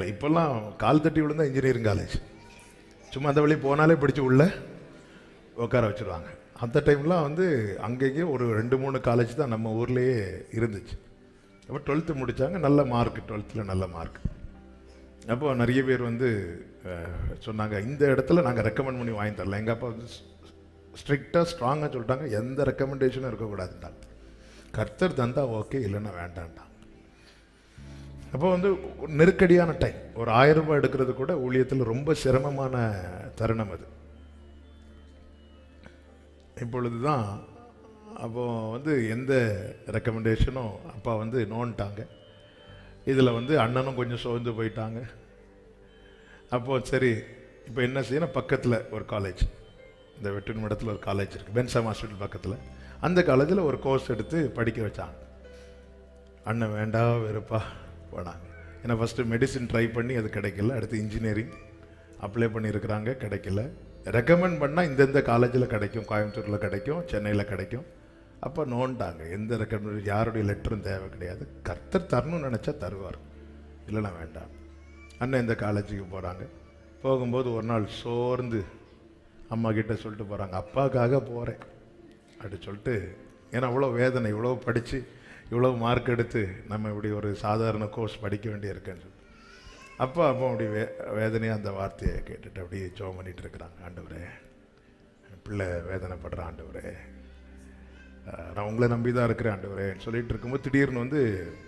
இப்போல்லாம் கால் தட்டி விழுந்தா இன்ஜினியரிங் காலேஜ் சும்மா அந்த வழி போனாலே பிடிச்சி உள்ள உட்கார வச்சுருவாங்க அந்த டைம்லாம் வந்து அங்கேயும் ஒரு ரெண்டு மூணு காலேஜ் தான் நம்ம ஊர்லேயே இருந்துச்சு அப்போ டுவெல்த்து முடித்தாங்க நல்ல மார்க் டுவெல்த்தில் நல்ல மார்க் அப்போ நிறைய பேர் வந்து அஹ், சொன்னாங்க இந்த இடத்துல நாங்கள் ரெக்கமெண்ட் பண்ணி வாங்கி தரல எங்கள் அப்பா வந்து ஸ்ட்ரிக்டாக ஸ்ட்ராங்காக சொல்லிட்டாங்க எந்த ரெக்கமெண்டேஷனும் இருக்கக்கூடாதுன்ட்டாங்க கர்த்தர் தந்தா ஓகே இல்லைன்னா வேண்டான்ட்டாங்க அப்போ வந்து ஒரு நெருக்கடியான டைம் ஒரு ஆயிரம் ரூபாய் எடுக்கிறது கூட ஊழியத்தில் ரொம்ப சிரமமான தருணம் அது இப்பொழுது தான் அப்போ வந்து எந்த ரெக்கமெண்டேஷனும் அப்பா வந்து நோன்ட்டாங்க இதில் வந்து அண்ணனும் கொஞ்சம் சோர்ந்து போயிட்டாங்க அப்போ சரி இப்போ என்ன செய்யணும் பக்கத்தில் ஒரு காலேஜ் இந்த வெற்றின் இடத்துல ஒரு காலேஜ் இருக்குது பென்சாம் ஹாஸ்பிட்டல் பக்கத்தில் அந்த காலேஜில் ஒரு கோர்ஸ் எடுத்து படிக்க வச்சாங்க அண்ணன் வேண்டாம் வெறுப்பா போனாங்க ஏன்னா ஃபஸ்ட்டு மெடிசின் ட்ரை பண்ணி அது கிடைக்கல அடுத்து இன்ஜினியரிங் அப்ளை பண்ணியிருக்கிறாங்க கிடைக்கல ரெக்கமெண்ட் பண்ணால் இந்தந்த காலேஜில் கிடைக்கும் கோயம்புத்தூரில் கிடைக்கும் சென்னையில் கிடைக்கும் அப்போ நோண்டாங்க எந்த ரெக்கமெண்ட் யாருடைய லெட்டரும் தேவை கிடையாது கர்த்தர் தரணும்னு நினச்சா தருவார் இல்லைன்னா வேண்டாம் அண்ணன் இந்த காலேஜுக்கு போகிறாங்க போகும்போது ஒரு நாள் சோர்ந்து அம்மா கிட்ட சொல்லிட்டு போகிறாங்க அப்பாவுக்காக போகிறேன் அப்படி சொல்லிட்டு ஏன்னா அவ்வளோ வேதனை இவ்வளோ படித்து இவ்வளோ மார்க் எடுத்து நம்ம இப்படி ஒரு சாதாரண கோர்ஸ் படிக்க வேண்டியிருக்குன்னு சொல்லி அப்பா அப்போ அப்படி வே வேதனையாக அந்த வார்த்தையை கேட்டுட்டு அப்படியே ஜோம் பண்ணிட்டு இருக்கிறாங்க ஆண்டவரே என் பிள்ளை வேதனைப்படுற ஆண்டவரே அஹ் நான் உங்களை நம்பி தான் இருக்கிறேன் ஆண்டவரேன்னு சொல்லிட்டு இருக்கும்போது திடீர்னு வந்து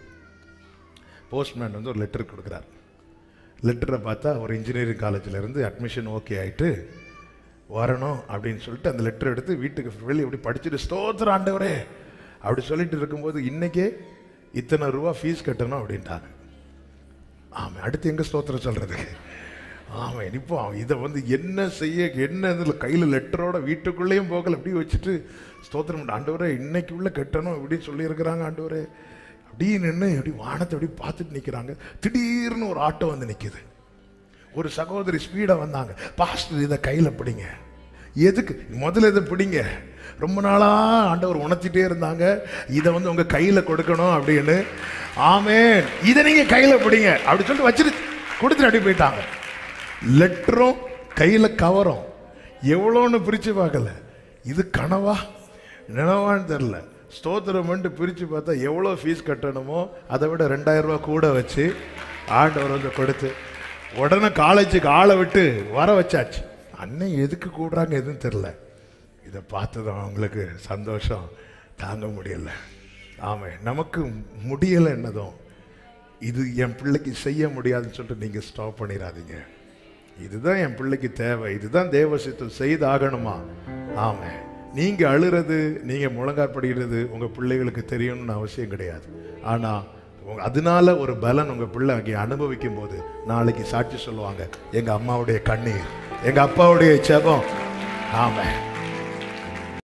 போஸ்ட்மேன் வந்து ஒரு லெட்டர் கொடுக்குறார் லெட்டரை பார்த்தா ஒரு இன்ஜினியரிங் காலேஜில் இருந்து அட்மிஷன் ஓகே ஆயிட்டு வரணும் அப்படின்னு சொல்லிட்டு அந்த லெட்டர் எடுத்து வீட்டுக்கு வெளியே இப்படி படிச்சுட்டு ஸ்தோத்திர ஆண்டவரே அப்படி சொல்லிட்டு இருக்கும்போது இன்னைக்கே இத்தனை ரூபா ஃபீஸ் கட்டணும் அப்படின்ட்டாங்க ஆமாம் அடுத்து எங்கே ஸ்தோத்திரம் சொல்கிறதுக்கு ஆமாம் இப்போ அவன் இதை வந்து என்ன செய்ய என்ன இதில் கையில் லெட்டரோட வீட்டுக்குள்ளேயும் போகல அப்படி வச்சுட்டு ஸ்தோத்திரம் பண்ண, ஆண்டவரே இன்னைக்கு உள்ள கட்டணும் இப்படி சொல்லியிருக்கிறாங்க ஆண்டவரே அப்படி நின்று அப்படி வானத்தை அப்படி பார்த்துட்டு நிற்கிறாங்க திடீர்னு ஒரு ஆட்டோ வந்து நிற்கிது ஒரு சகோதரி ஸ்பீடாக வந்தாங்க பாஸ்டர் இதை கையில் பிடிங்க எதுக்கு முதல்ல இதை பிடிங்க ரொம்ப நாளாக ஆண்டவர் உணர்த்திட்டே இருந்தாங்க இதை வந்து உங்கள் கையில் கொடுக்கணும் அப்படின்னு ஆமென் இதை நீங்கள் கையில் பிடிங்க அப்படி சொல்லிட்டு வச்சுட்டு கொடுத்துட்டு அப்படி போயிட்டாங்க லெட்டரும் கையில் கவரும் எவ்வளோன்னு பிரித்து பார்க்கல இது கனவா நினவான்னு தெரில ஸ்தோத்திரம் பண்ணிட்டு பிரித்து பார்த்தா எவ்வளோ ஃபீஸ் கட்டணுமோ அதை விட ரெண்டாயிரம் ரூபாய் கூட வச்சு ஆண்டவர் வந்து கொடுத்து உடனே காலேஜுக்கு ஆளை விட்டு வர வச்சாச்சு அண்ணன் எதுக்கு கூடுறாங்க எதுவும் தெரில இதை பார்த்ததும் அவங்களுக்கு சந்தோஷம் தாங்க முடியல ஆமே நமக்கு முடியலை என்னதும் இது என் பிள்ளைக்கு செய்ய முடியாதுன்னு சொல்லிட்டு நீங்கள் ஸ்டாப் பண்ணிடாதீங்க இதுதான் என் பிள்ளைக்கு தேவை இதுதான் தேவ சித்தம் செய்தாகணுமா ஆமே நீங்க அழுறது நீங்க முழங்காற்படுகிறது உங்க பிள்ளைகளுக்கு தெரியணும்னு அவசியம் கிடையாது ஆனா உங்க- அதனால ஒரு பலன் உங்க பிள்ளை அங்கே அனுபவிக்கும் போது நாளைக்கு சாட்சி சொல்லுவாங்க எங்க அம்மாவுடைய கண்ணீர் எங்க அப்பாவுடைய ஜெபம் ஆமே